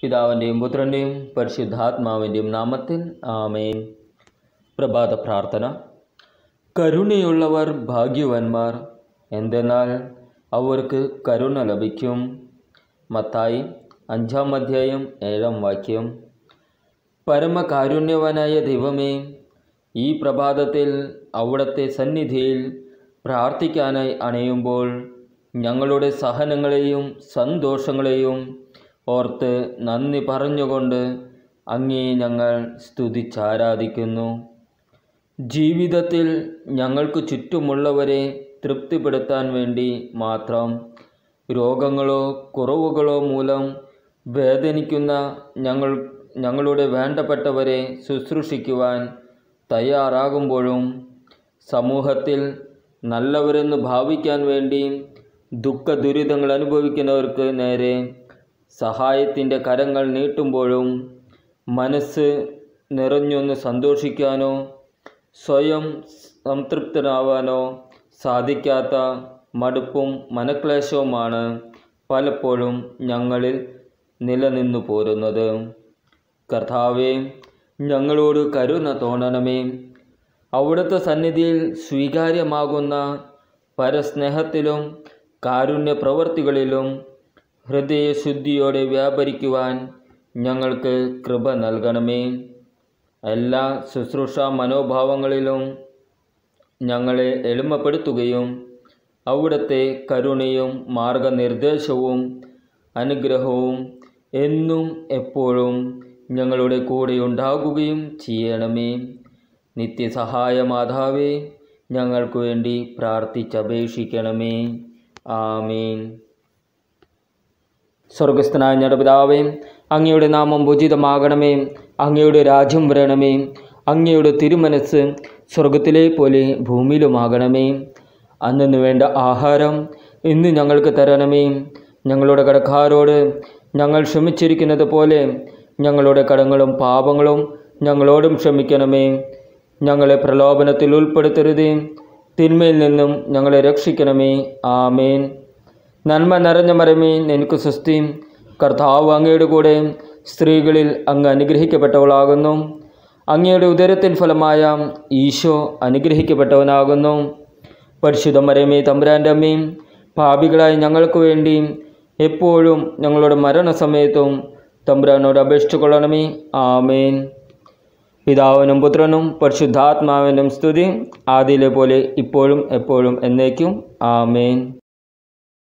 പിതാവിൻ്റെയും പുത്രൻ്റെയും പരിശുദ്ധാത്മാവിൻ്റെയും നാമത്തിൽ ആമേൻ പ്രഭാത പ്രാർത്ഥന കരുണയുള്ളവർ ഭാഗ്യവാന്മാർ എന്തെന്നാൽ അവർക്ക് കരുണ ലഭിക്കും മത്തായി അഞ്ചാം അധ്യായം ഏഴാം വാക്യം പരമകാരുണ്യവനായ ദൈവമേ ഈ പ്രഭാതത്തിൽ അവിടുത്തെ സന്നിധിയിൽ പ്രാർത്ഥിക്കാനായി അണയുമ്പോൾ ഞങ്ങളുടെ സഹനങ്ങളെയും സന്തോഷങ്ങളെയും ഓർത്ത് നന്ദി പറഞ്ഞുകൊണ്ട് അങ്ങേ ഞങ്ങൾ സ്തുതിച്ചാരാധിക്കുന്നു ജീവിതത്തിൽ ഞങ്ങൾക്ക് ചുറ്റുമുള്ളവരെ തൃപ്തിപ്പെടുത്താൻ വേണ്ടി മാത്രം രോഗങ്ങളോ കുറവുകളോ മൂലം വേദനിക്കുന്ന ഞങ്ങൾ ഞങ്ങളുടെ വേണ്ടപ്പെട്ടവരെ ശുശ്രൂഷിക്കുവാൻ തയ്യാറാകുമ്പോഴും സമൂഹത്തിൽ നല്ലവരെന്ന് ഭാവിക്കാൻ വേണ്ടി ദുഃഖ ദുരിതങ്ങൾ അനുഭവിക്കുന്നവർക്ക് നേരെ സഹായത്തിൻ്റെ കരങ്ങൾ നീട്ടുമ്പോഴും മനസ്സ് നിറഞ്ഞൊന്ന് സന്തോഷിക്കാനോ സ്വയം സംതൃപ്തനാവാനോ സാധിക്കാത്ത മടുപ്പും മനക്ലേശവുമാണ് പലപ്പോഴും ഞങ്ങളിൽ നിലനിന്നു പോരുന്നത് കർത്താവെ ഞങ്ങളോട് കരുണ തോന്നണമേ അവിടുത്തെ സന്നിധിയിൽ സ്വീകാര്യമാകുന്ന പരസ്നേഹത്തിലും കാരുണ്യ പ്രവർത്തികളിലും ഹൃദയശുദ്ധിയോടെ വ്യാപരിക്കുവാൻ ഞങ്ങൾക്ക് കൃപ നൽകണമേ എല്ലാ ശുശ്രൂഷ മനോഭാവങ്ങളിലും ഞങ്ങളെ എളിമപ്പെടുത്തുകയും അവിടുത്തെ കരുണയും മാർഗനിർദ്ദേശവും അനുഗ്രഹവും എന്നും എപ്പോഴും ഞങ്ങളുടെ കൂടെ ഉണ്ടാകുകയും ചെയ്യണമേ നിത്യസഹായ മാതാവേ ഞങ്ങൾക്ക് വേണ്ടി പ്രാർത്ഥിച്ചപേക്ഷിക്കണമേ ആമീൻ സ്വർഗസ്ഥനായ ഞങ്ങളുടെ പിതാവേ അങ്ങയുടെ നാമം ഉചിതമാകണമേ അങ്ങയുടെ രാജ്യം വരണമേ അങ്ങയുടെ തിരുമനസ് സ്വർഗത്തിലെ പോലെ ഭൂമിയിലുമാകണമേ അന്നു വേണ്ട ആഹാരം ഇന്ന് ഞങ്ങൾക്ക് തരണമേ ഞങ്ങളുടെ കടക്കാരോട് ഞങ്ങൾ ക്ഷമിച്ചിരിക്കുന്നത് പോലെ ഞങ്ങളുടെ കടങ്ങളും പാപങ്ങളും ഞങ്ങളോടും ക്ഷമിക്കണമേ ഞങ്ങളെ പ്രലോഭനത്തിൽ ഉൾപ്പെടുത്തരുതേ തിന്മയിൽ നിന്നും ഞങ്ങളെ രക്ഷിക്കണമേ ആമേൻ നന്മ നിറഞ്ഞ മരമേ എനിക്ക് സുസ്ഥി കർത്താവ് അങ്ങയുടെ കൂടെ സ്ത്രീകളിൽ അങ്ങ് അനുഗ്രഹിക്കപ്പെട്ടവളാകുന്നു അങ്ങയുടെ ഉദരത്തിൻ ഫലമായ ഈശോ അനുഗ്രഹിക്കപ്പെട്ടവനാകുന്നു പരിശുദ്ധ മരമേ തമ്പുരാൻ്റെ അമ്മയും പാപികളായി ഞങ്ങൾക്ക് വേണ്ടി എപ്പോഴും ഞങ്ങളുടെ മരണസമയത്തും തമ്പുരാനോട് അപേക്ഷിച്ചുകൊള്ളണമേ ആമേൻ പിതാവിനും പുത്രനും പരിശുദ്ധാത്മാവിനും സ്തുതി ആദിയിലെ പോലെ ഇപ്പോഴും എപ്പോഴും എന്നേക്കും ആമേൻ